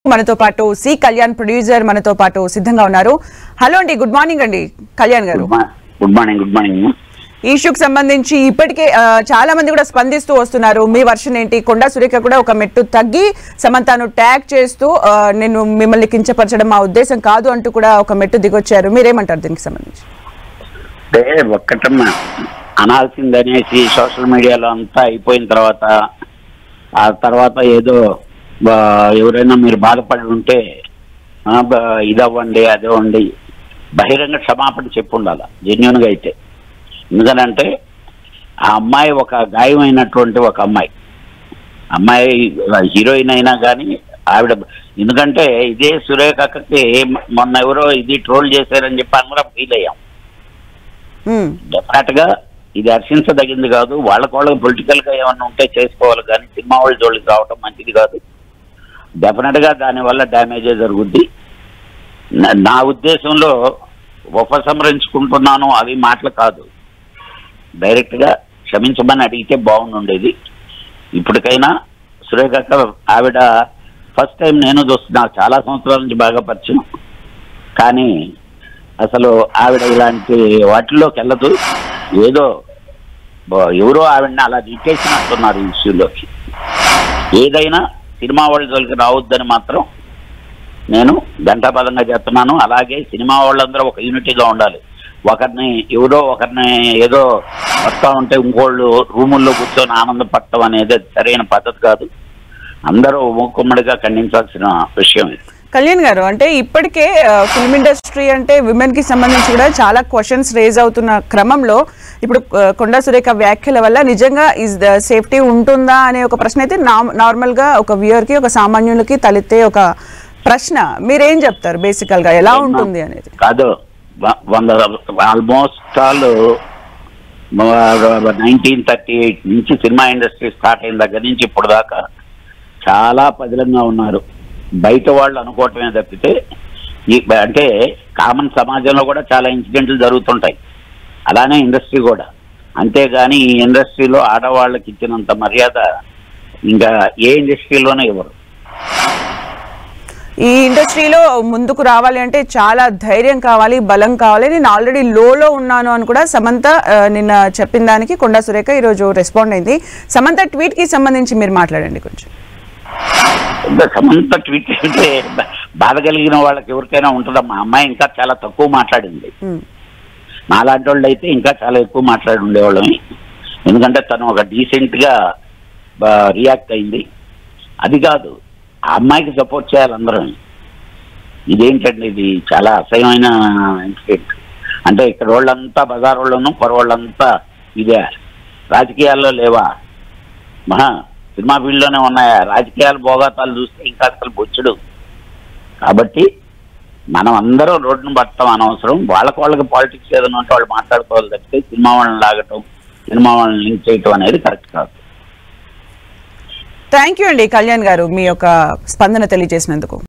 మనతో పాటు C Kalyan producer మనతో పాటు సిద్ధంగా ఉన్నారు హలో అండి గుడ్ మార్నింగ్ అండి కళ్యాణ్ గారు గుడ్ మా- గుడ్ మార్నింగ్ గుడ్ మార్నింగ్ ఈ ఇష్యూకి సంబంధించి ఇప్పటికే ఆ, చాలా మంది కూడా స్పందిస్తూ వస్తున్నారు మీ వర్షన్ ఏంటి కొండా సురేఖ కూడా ఒక మెట్టు తగ్గి సమంతను ట్యాగ్ చేస్తూ ఆ, నేను మిమ్మల్ని కించపరచడం మా ఉద్దేశం కాదు అంటూ కూడా ఒక మెట్టు దిగొచ్చారు మీరేమంటారు దీనికి సంబంధించి అంటే ఒక్కటమ్మా అనాల్సిందనేసి సోషల్ మీడియాలో అంతా అయిపోయిన తర్వాత ఆ తర్వాత ఏదో బా, ఎవరైనా మీరు బాధపడి ఉంటే ఆ, బా, ఇదవ్వండి అదవ్వండి బహిరంగ క్షమాపణ చెప్పు ఉండాలి జెన్యున్గా అయితే ఎందుకనంటే ఆ అమ్మాయి ఒక గాయమైనటువంటి ఒక అమ్మాయి అమ్మాయి హీరోయిన్ అయినా కానీ ఆవిడ ఎందుకంటే ఇదే సురేఖకి మొన్న ఎవరో ఇది ట్రోల్ చేశారని చెప్పి అందరం ఫీల్ అయ్యాం ఉమ్, డెఫినెట్ గా ఇది హర్షించదగింది కాదు వాళ్ళకి వాళ్ళకి పొలిటికల్ గా ఏమన్నా ఉంటే చేసుకోవాలి కానీ సినిమా వాళ్ళ జోలికి రావటం మంచిది కాదు డెఫినెట్ గా దానివల్ల డ్యామేజే జరుగుద్ది నా- నా ఉద్దేశంలో ఉపసంహరించుకుంటున్నాను అవి మాటలు కాదు డైరెక్ట్ గా క్షమించమని అడిగితే బాగుండేది ఇప్పటికైనా సురేఖ అక్క ఆవిడ ఫస్ట్ టైం నేను చూస్తున్నా చాలా సంవత్సరాల నుంచి బాగా పరిచయం కానీ అసలు ఆవిడ ఇలాంటి వాటిల్లోకి వెళ్ళదు ఏదో బ- ఎవరో ఆవిడని అలా దిట్టేసినట్టున్నారు ఈ ఇష్యూలోకి ఏదైనా సినిమా వాళ్ళ జోలికి రావద్దని మాత్రం నేను ఘంటాపదంగా చెప్తున్నాను అలాగే సినిమా వాళ్ళందరూ ఒక యూనిటీగా ఉండాలి ఒకరిని ఎవరో ఒకరిని ఏదో వస్తా ఉంటే ఇంకోళ్ళు రూముల్లో కూర్చొని ఆనందపడటం అనేది సరైన పద్ధతి కాదు అందరూ మూకుమ్మడిగా ఖండించాల్సిన విషయం ఇది కళ్యాణ్ గారు అంటే ఇప్పటికే ఫిల్మ్ ఇండస్ట్రీ అంటే విమెన్ కి సంబంధించి కూడా చాలా క్వశ్చన్స్ రేజ్ అవుతున్న క్రమంలో ఇప్పుడు ఆ, కొండా సురేఖ వ్యాఖ్యల వల్ల నిజంగా ఇస్ ద సేఫ్టీ ఉంటుందా అనే ఒక ప్రశ్న అయితే నార్మల్ గా ఒక వ్యూయర్ కి ఒక సామాన్యులకి తలెత్తే ఒక ప్రశ్న మీరేం చెప్తారు బేసికల్ గా ఎలా ఉంటుంది అనేది కాదు వ- వంద almost all nineteen thirty eight నుంచి సినిమా ఇండస్ట్రీ స్టార్ట్ అయిన దగ్గర నుంచి ఇప్పుడు దాకా చాలా పదిలంగా ఉన్నారు బయట వాళ్ళు అనుకోవటమే తప్పితే ఈ అంటే కామన్ సమాజంలో కూడా చాలా ఇన్సిడెంట్లు జరుగుతుంటాయి అలానే ఇండస్ట్రీ కూడా అంతేగాని ఈ ఇండస్ట్రీలో ఆడవాళ్ళకి ఇచ్చినంత మర్యాద ఇంకా ఏ ఇండస్ట్రీలోనే ఇవ్వరు ఈ ఇండస్ట్రీలో ముందుకు రావాలి అంటే చాలా ధైర్యం కావాలి బలం కావాలి నేను ఆల్రెడీ లోలో ఉన్నాను అని కూడా సమంత ఆ, నిన్న చెప్పిన దానికి కొండా సురేఖ ఈరోజు రెస్పాండ్ అయింది సమంత ట్వీట్ కి సంబంధించి మీరు మాట్లాడండి కొంచెం ఇంకా సమంత ట్వీట్ అంటే బా- బాధ కలిగిన వాళ్ళకి ఎవరికైనా ఉంటుందమ్మా అమ్మాయి ఇంకా చాలా తక్కువ మాట్లాడింది ఉమ్, నాలాంటి వాళ్ళు అయితే ఇంకా చాలా ఎక్కువ మాట్లాడి ఉండేవాళ్ళమి ఎందుకంటే తను ఒక డీసెంట్ గా రియాక్ట్ అయింది అది కాదు ఆ అమ్మాయికి సపోర్ట్ చేయాలి అందరం ఇదేంటండి ఇది చాలా అసహ్యమైన ఇన్సిడెంట్ అంటే ఇక్కడ వాళ్ళంతా బజార్ వాళ్ళను పొరవాళ్ళంతా ఇదే రాజకీయాల్లో లేవా మహా సినిమా ఫీల్డ్లోనే ఉన్నాయా రాజకీయాలు భోగాతాలు చూస్తే ఇంకా అసలు బొచ్చుడు కాబట్టి మనం అందరం రోడ్డును పట్టడం అనవసరం వాళ్ళకి వాళ్ళకి పాలిటిక్స్ ఏదైనా ఉంటే వాళ్ళు మాట్లాడుకోవాలి తప్పితే సినిమా వాళ్ళని లాగటం సినిమా వాళ్ళని లింక్ చేయటం అనేది కరెక్ట్ కాదు థ్యాంక్ యూ అండి కళ్యాణ్ గారు మీ యొక్క స్పందన తెలియజేసినందుకు